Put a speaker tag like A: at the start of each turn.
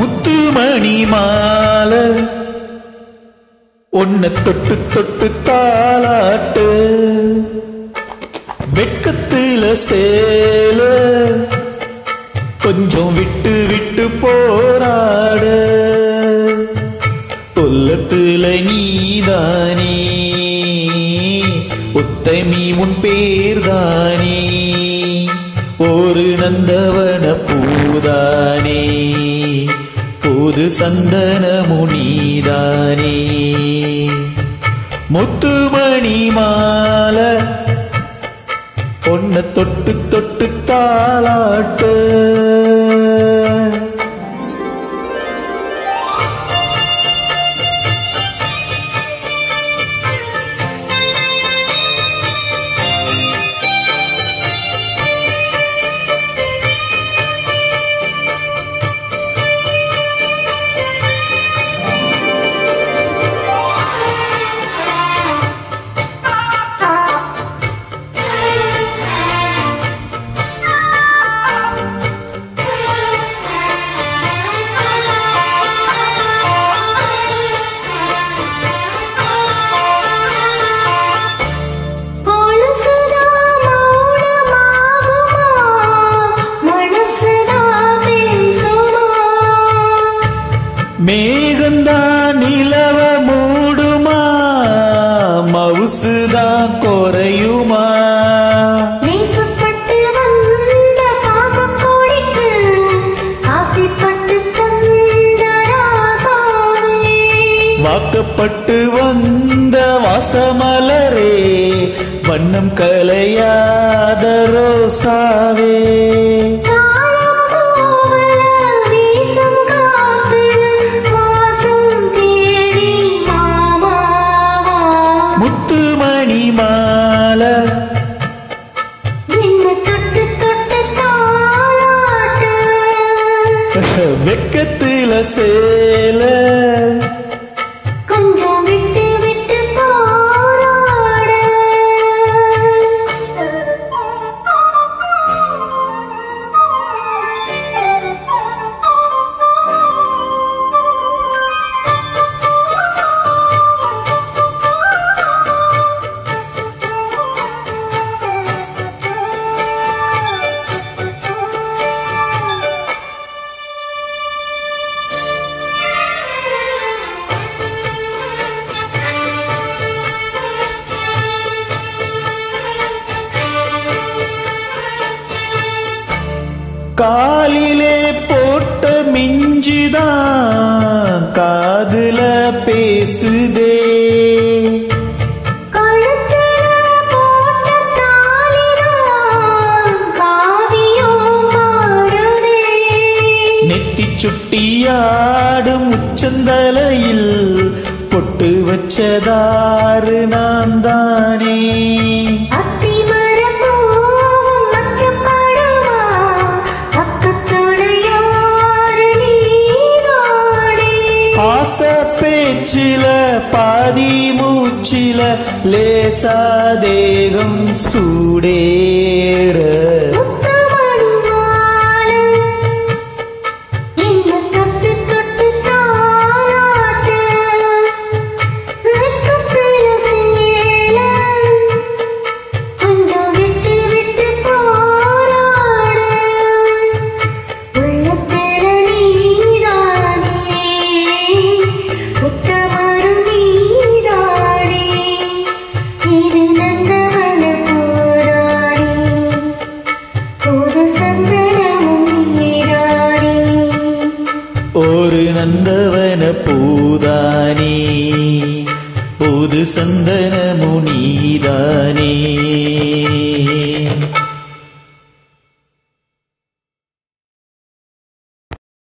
A: முத்துமணி மாலை உன்னை தொட்டு தொட்டு தாளாட்டு வெக்கத்துல சேல கொஞ்சம் விட்டு விட்டு போராட உள்ளத்துல நீதானே உத்தமி உன் பேர்தானே ஒரு நந்தவன பூதானே புது சந்தன முனிதானே முத்துமணி மாலை பொண்ண தொட்டு தொட்டு தாளாட்டு
B: கொலுசுதா மௌனமாகுமா மனசுதா பேசுமா
A: மேகந்தா நிலவ மூடுமா மவுசுதா குறையுமா
B: நேசப்பட்டு வந்த பாசக்கோடிக்கு ஆசைப்பட்டு தந்த ராசாவே
A: வாக்கப்பட்டு வந்த வாசமலரே வண்ணம் கலையாத ரோசாவே
B: தாழம் கோவல வீசும் காத்து வாசம் தேடி மாமாவா
A: முத்துமணி மாலை
B: என்ன தொட்டு தொட்டு தாளாட்டு
A: வெக்கத்துல சேல
B: கொஞ்சம் விட்டு விட்டு போராட
A: காலிலே போட்ட மிஞ்சுதான் காதுல பேசுதே
B: கழுத்துல போட்ட தாலிதான் காவியம் பாடுதே
A: நெத்தி சுட்டியாடும் உச்சந்தலையில் பொட்டு வச்சதாறு நான் தானே
B: அத்திமரம் பூவும் மச்சப்படுமா பக்கத்தோட யாரு நீவாடே
A: ஆச பேச்சில பாதி மூச்சில லேசா தேகம் சூடேற
B: முத்துமணி மாலை என்ன தொட்டு தொட்டு தாளாட்டு வெக்கத்துல சேல கொஞ்சம் விட்டு விட்டு போராட உள்ளத்துல நீதானே உத்தமரும் நீதானே இது நந்தவன போராடி புது சந்தனமும் நீராடி
A: ஒரு நந்தவன பூதானே புது சந்தன முனிதானே